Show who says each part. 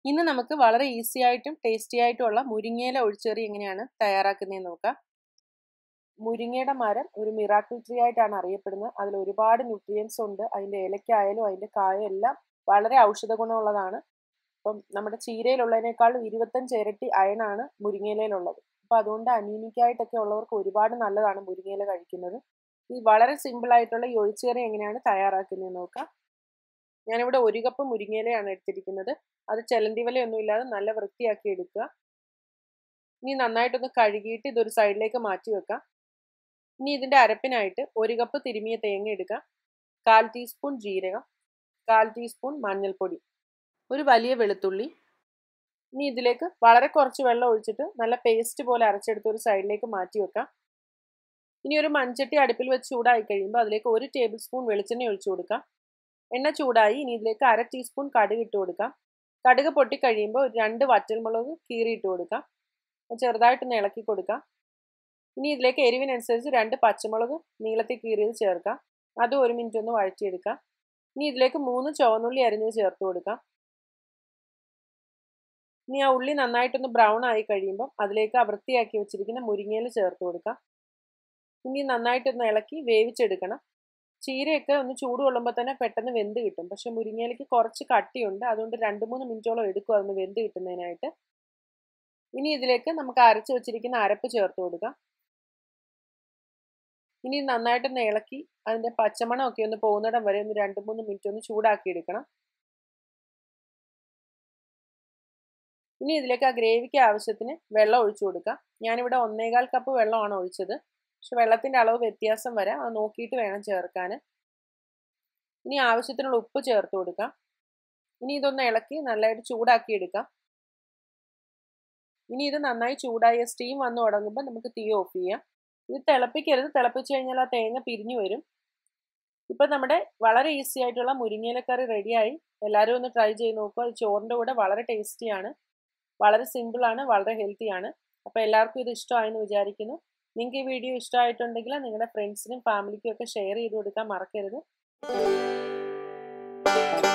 Speaker 1: ഇന്ന് നമുക്ക് വളരെ ഈസി ആയിട്ടും ടേസ്റ്റി ആയിട്ടുമുള്ള മുരിങ്ങയില ഒഴിച്ചേറി എങ്ങനെയാണ് തയ്യാറാക്കുന്നതെന്ന് നോക്കാം മുരിങ്ങയുടെ മരം ഒരു മിറാക്കിൾ ട്രീ ആയിട്ടാണ് അറിയപ്പെടുന്നത് അതിൽ ഒരുപാട് ന്യൂട്രിയൻസ് ഉണ്ട് അതിൻ്റെ ഇലയ്ക്കായാലും അതിൻ്റെ കായും എല്ലാം വളരെ ഔഷധ ഗുണമുള്ളതാണ് അപ്പം നമ്മുടെ ചീരയിലുള്ളതിനേക്കാളും ഇരുപത്തഞ്ച് ഇരട്ടി അയണാണ് മുരിങ്ങയിലയിലുള്ളത് അപ്പം അതുകൊണ്ട് അനീമിക്കായിട്ടൊക്കെ ഉള്ളവർക്ക് ഒരുപാട് നല്ലതാണ് മുരിങ്ങയില കഴിക്കുന്നത് ഈ വളരെ സിമ്പിൾ ആയിട്ടുള്ള ഈ ഒഴിച്ചേറി എങ്ങനെയാണ് തയ്യാറാക്കുന്നത് നോക്കാം ഞാനിവിടെ ഒരു കപ്പ് മുരിങ്ങയിലയാണ് എടുത്തിരിക്കുന്നത് അത് ചെലന്തി വലയൊന്നും ഇല്ലാതെ നല്ല വൃത്തിയാക്കി എടുക്കുക ഇനി നന്നായിട്ടൊന്ന് കഴുകിയിട്ട് ഇതൊരു സൈഡിലേക്ക് മാറ്റി വെക്കാം ഇനി ഇതിൻ്റെ അരപ്പിനായിട്ട് ഒരു കപ്പ് തിരുമിയ തേങ്ങ എടുക്കുക കാൽ ടീസ്പൂൺ ജീരകം കാൽ ടീസ്പൂൺ മഞ്ഞൾപ്പൊടി ഒരു വലിയ വെളുത്തുള്ളി ഇനി ഇതിലേക്ക് വളരെ കുറച്ച് വെള്ളം ഒഴിച്ചിട്ട് നല്ല പേസ്റ്റ് പോലെ അരച്ചെടുത്ത് ഒരു സൈഡിലേക്ക് മാറ്റി വെക്കാം ഇനി ഒരു മൺചട്ടി അടുപ്പിൽ വെച്ച് ചൂടായി കഴിയുമ്പോൾ അതിലേക്ക് ഒരു ടേബിൾ സ്പൂൺ വെളിച്ചെണ്ണ ഒഴിച്ചു കൊടുക്കാം എണ്ണ ചൂടായി ഇനി ഇതിലേക്ക് അര ടീസ്പൂൺ കടുക് ഇട്ട് കൊടുക്കാം കടുക് പൊട്ടിക്കഴിയുമ്പോൾ ഒരു രണ്ട് വറ്റൽമുളക് കീറിയിട്ട് കൊടുക്കാം ചെറുതായിട്ടൊന്ന് ഇളക്കി കൊടുക്കാം ഇനി ഇതിലേക്ക് എരിവിനനുസരിച്ച് രണ്ട് പച്ചമുളക് നീളത്തിൽ കീറിയത് ചേർക്കാം അതും ഒരു മിനിറ്റ് ഒന്ന് വഴറ്റിയെടുക്കാം ഇനി ഇതിലേക്ക് മൂന്ന് ചുവന്നുള്ളി അരിഞ്ഞത് ചേർത്ത് കൊടുക്കാം ഇനി ആ ഉള്ളി നന്നായിട്ടൊന്ന് ബ്രൗൺ ആയി കഴിയുമ്പോൾ അതിലേക്ക് ആ വൃത്തിയാക്കി വെച്ചിരിക്കുന്ന മുരിങ്ങയിൽ ചേർത്ത് കൊടുക്കാം ഇനി നന്നായിട്ടൊന്ന് ഇളക്കി വേവിച്ചെടുക്കണം ചീരയൊക്കെ ഒന്ന് ചൂട് കൊള്ളുമ്പോൾ തന്നെ പെട്ടെന്ന് വെന്ത് കിട്ടും പക്ഷെ മുരിങ്ങയിലേക്ക് കുറച്ച് കട്ടിയുണ്ട് അതുകൊണ്ട് രണ്ട് മൂന്ന് മിനിറ്റോളം എടുക്കും അതൊന്ന് വെന്ത് കിട്ടുന്നതിനായിട്ട് ഇനി ഇതിലേക്ക് നമുക്ക് അരച്ച് വെച്ചിരിക്കുന്ന അരപ്പ് ചേർത്ത് കൊടുക്കാം ഇനി നന്നായിട്ടൊന്ന് ഇളക്കി അതിൻ്റെ പച്ചമണമൊക്കെ ഒന്ന് പോകുന്നിടം വരെ ഒന്ന് രണ്ട് മൂന്ന് മിനിറ്റ് ഒന്ന് ചൂടാക്കി എടുക്കണം ഇനി ഇതിലേക്ക് ആ ഗ്രേവിക്ക് ആവശ്യത്തിന് വെള്ളം ഒഴിച്ചു കൊടുക്കാം ഞാനിവിടെ ഒന്നേകാൽ കപ്പ് വെള്ളമാണ് ഒഴിച്ചത് പക്ഷെ വെള്ളത്തിൻ്റെ അളവ് വ്യത്യാസം വരാം അത് നോക്കിയിട്ട് വേണം ചേർക്കാൻ ഇനി ആവശ്യത്തിനുള്ള ഉപ്പ് ചേർത്ത് കൊടുക്കാം ഇനി ഇതൊന്ന് ഇളക്കി നല്ലതായിട്ട് ചൂടാക്കി എടുക്കാം ഇനി ഇത് നന്നായി ചൂടായ സ്റ്റീം വന്നു തുടങ്ങുമ്പോൾ നമുക്ക് തീ ഓഫ് ചെയ്യാം ഇത് തിളപ്പിക്കരുത് തിളപ്പിച്ച് കഴിഞ്ഞാൽ ആ തേങ്ങ പിരിഞ്ഞു വരും ഇപ്പം നമ്മുടെ വളരെ ഈസി ആയിട്ടുള്ള മുരിങ്ങയിലക്കറി റെഡിയായി എല്ലാവരും ഒന്ന് ട്രൈ ചെയ്ത് നോക്കുക അത് ചോറിൻ്റെ കൂടെ വളരെ ടേസ്റ്റിയാണ് വളരെ സിമ്പിളാണ് വളരെ ഹെൽത്തിയാണ് അപ്പോൾ എല്ലാവർക്കും ഇത് ഇഷ്ടമായെന്ന് വിചാരിക്കുന്നു നിങ്ങൾക്ക് ഈ വീഡിയോ ഇഷ്ടമായിട്ടുണ്ടെങ്കിൽ നിങ്ങളുടെ ഫ്രണ്ട്സിനും ഫാമിലിക്കും ഒക്കെ ഷെയർ ചെയ്ത് കൊടുക്കാൻ മറക്കരുത്